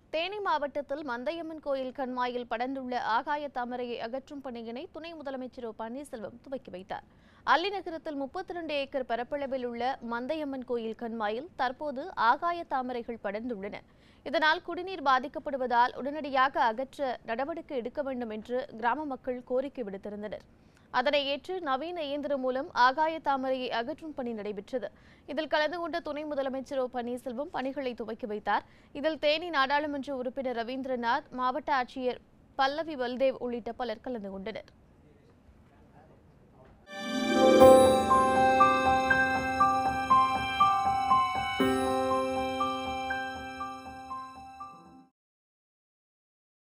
தேனி மாவட்டத்தில் மந்தையம்மன் கோயில் கண்மாயில் படர்ந்துள்ள ஆகாய தாமரையை அகற்றும் பணியினை துணை முதலமைச்சர் ஓ பன்னீர்செல்வம் துவக்கி வைத்தார் அல்லி நகரத்தில் முப்பத்தி ரெண்டு ஏக்கர் பரப்பளவில் உள்ள மந்தையம்மன் கோயில் கண்மாயில் தற்போது ஆகாய தாமரைகள் படர்ந்துள்ளன இதனால் குடிநீர் பாதிக்கப்படுவதால் உடனடியாக அகற்ற நடவடிக்கை எடுக்க வேண்டும் என்று கிராம மக்கள் கோரிக்கை விடுத்திருந்தனர் அதனை ஏற்று நவீன இயந்திரம் மூலம் ஆகாய தாமரையை அகற்றும் பணி நடைபெற்றது இதில் கலந்து கொண்ட துணை முதலமைச்சர் ஓ பன்னீர்செல்வம் பணிகளை துவக்கி வைத்தார் இதில் தேனி நாடாளுமன்ற உறுப்பினர் ரவீந்திரநாத் மாவட்ட ஆட்சியர் பல்லவி பல்தேவ் உள்ளிட்ட பலர் கலந்து கொண்டனர்